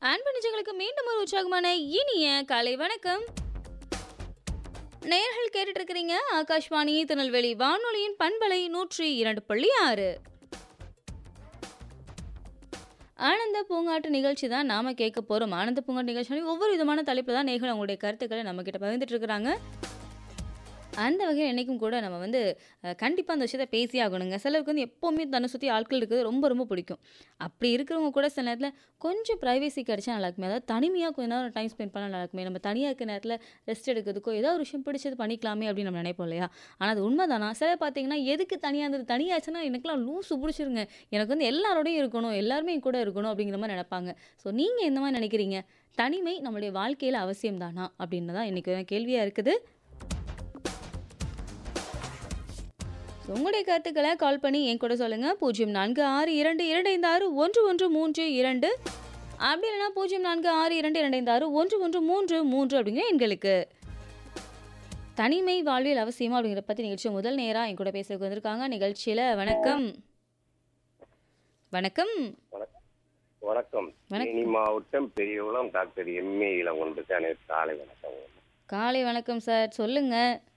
அன்பு நிஜங்களுக்கு மீண்டும் ஒரு உற்சாகமான இனிய காலை வணக்கம் நேயர்கள் கேட்டுட்டு இருக்கிறீங்க ஆகாஷ்வாணி திருநெல்வேலி வானொலியின் பண்பலை நூற்றி இரண்டு புள்ளி ஆறு ஆனந்த பூங்காட்டு நிகழ்ச்சி தான் நாம கேட்க போறோம் ஆனந்த பூங்காட்டு நிகழ்ச்சி ஒவ்வொரு விதமான தலைப்பு தான் நேர்கள் அவங்களுடைய கருத்துக்களை நம்ம கிட்ட பகிர்ந்துட்டு இருக்கிறாங்க அந்த வகையில் என்றைக்கும் கூட நம்ம வந்து கண்டிப்பாக அந்த விஷயத்த பேசி ஆகணுங்க சிலருக்கு வந்து எப்போவுமே தன்னை சுற்றி ஆட்கள் இருக்கிறது ரொம்ப ரொம்ப பிடிக்கும் அப்படி இருக்கிறவங்க கூட சில நேரத்தில் கொஞ்சம் ப்ரைவேசி கிடைச்சா நல்லா இருக்குமே அதாவது தனிமையாக கொஞ்ச நேரம் டைம் ஸ்பெண்ட் பண்ணால் நல்லா இருக்குமே நம்ம தனியாக இருக்க நேரத்தில் ரெஸ்ட் எடுக்கிறதுக்கோ ஏதோ ஒரு விஷயம் பிடிச்சது பண்ணிக்கலாமே அப்படின்னு நம்ம நினைப்போம் இல்லையா ஆனால் அது உண்மைதானா சில பார்த்தீங்கன்னா எதுக்கு தனியாக இருந்தது தனியாச்சுன்னா எனக்குலாம் லூசு பிடிச்சிருங்க எனக்கு வந்து எல்லாரோடையும் இருக்கணும் எல்லாருமே என் கூட இருக்கணும் அப்படிங்கிற மாதிரி நினைப்பாங்க ஸோ நீங்கள் எந்த மாதிரி நினைக்கிறீங்க தனிமை நம்மளுடைய வாழ்க்கையில் அவசியம் தானா அப்படின்னு தான் இன்றைக்கி கேள்வியாக இருக்குது ஸோ உங்களுடைய கருத்துக்களை கால் பண்ணி என் கூட சொல்லுங்கள் பூஜ்ஜியம் நான்கு ஆறு இரண்டு இரண்டு ஐந்து ஆறு ஒன்று ஒன்று மூன்று இரண்டு அப்படி இல்லைனா பூஜ்ஜியம் நான்கு ஆறு இரண்டு இரண்டு ஐந்து ஆறு ஒன்று ஒன்று மூன்று மூன்று அப்படிங்கிற எண்களுக்கு தனிமை வாழ்வில் அவசியமா அப்படிங்கிற பற்றி நிகழ்ச்சி முதல் நேராக என் கூட பேசுறதுக்கு வந்திருக்காங்க நிகழ்ச்சியில் வணக்கம் வணக்கம் வணக்கம் வணக்கம். தேனி மாவட்டம் பெரியகுளம் டாக்டர் எம்ஏ இளங்கொண்டு அனைத்து காலை வணக்கம் காலை வணக்கம் சார் சொல்லுங்க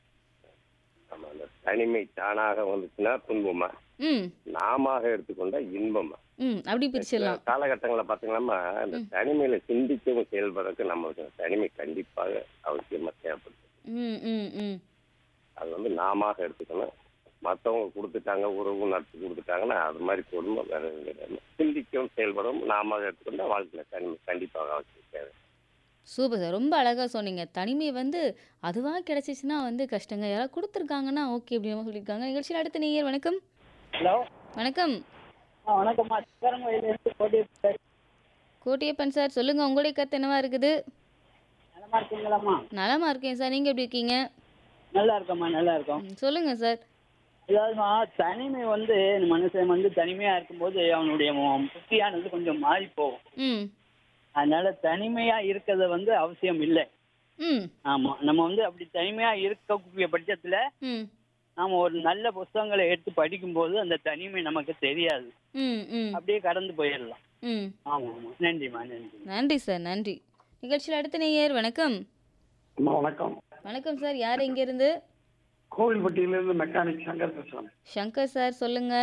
ஆமா அந்த தனிமை தானாக வந்துச்சுன்னா துன்பமா ம் நாம எடுத்துக்கொண்டா இன்பமா ம் அப்படி பிரிச்சிடலாம் சில காலகட்டங்களில் பார்த்தீங்கன்னா இந்த தனிமையில சிந்திக்கவும் செயல்படுறதுக்கு நம்மளுக்கு அந்த தனிமை கண்டிப்பாக அவசியமா தேவைப்படுது ம் ம் ம் அது வந்து நாம எடுத்துக்கணும் மற்றவங்க கொடுத்துட்டாங்க உறவு நட்பு கொடுத்துட்டாங்கன்னா அது மாதிரி கொடுமை வேற எதுவும் கிடையாது. சிந்திக்கவும் செயல்படவும் நாம எடுத்துக்கொண்டா வாழ்க்கையில தனிமை கண்டிப்பாக அவசியம் தேவை சூப்பர் சார் ரொம்ப அழகாக சொன்னீங்க தனிமை வந்து அதுவாக கிடைச்சிச்சுன்னா வந்து கஷ்டங்க யாராவது கொடுத்துருக்காங்கன்னா ஓகே அப்படின்னு சொல்லியிருக்காங்க நிகழ்ச்சியில் அடுத்த நேயர் வணக்கம் ஹலோ வணக்கம் ஆ வணக்கம்மா சிவகங்கையிலேருந்து கோடி பேர் கோட்டியப்பன் சார் சொல்லுங்கள் உங்களுடைய கருத்து என்னவா இருக்குது நலமா இருக்கீங்களாம்மா நலமா இருக்கேன் சார் நீங்கள் எப்படி இருக்கீங்க நல்லா இருக்கம்மா நல்லா இருக்கோம் ம், சொல்லுங்க சார் அதாவதுமா தனிமை வந்து மனுஷன் வந்து தனிமையா இருக்கும்போது அவனுடைய மு- புத்தியானது கொஞ்சம் மாறி போகும் ம் அதனால தனிமையா இருக்கிறது வந்து அவசியம் இல்லை ம் ஆமா நம்ம வந்து அப்படி தனிமையா இருக்கக்கூடிய பட்சத்துல ம் நாம ஒரு நல்ல புஸ்தகங்களை எடுத்து படிக்கும்போது அந்த தனிமை நமக்கு தெரியாது ம் ம் அப்படியே கடந்து போயிடலாம் ம் ஆமா ஆமா நன்றிம்மா நன்றி நன்றி சார் நன்றி நிகழ்ச்சியில் அடுத்த நேயர் வணக்கம் அம்மா வணக்கம் வணக்கம் சார் யார் எங்கேருந்து கோவில்பட்டியிலிருந்து மெக்கானிக் சங்கர் பேசுறேன் சங்கர் சார் சொல்லுங்க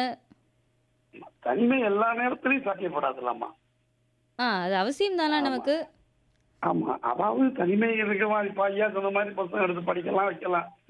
தனிமை எல்லா நேரத்திலையும் சாத்தியப்படாதுல்லம்மா ஆ அது அவசியம் தானா நமக்கு ஆமா அதாவது தனிமை இருக்கிற மாதிரி பாய்யா சொன்ன மாதிரி புத்தகம் எடுத்து படிக்கலாம் வைக்கலாம்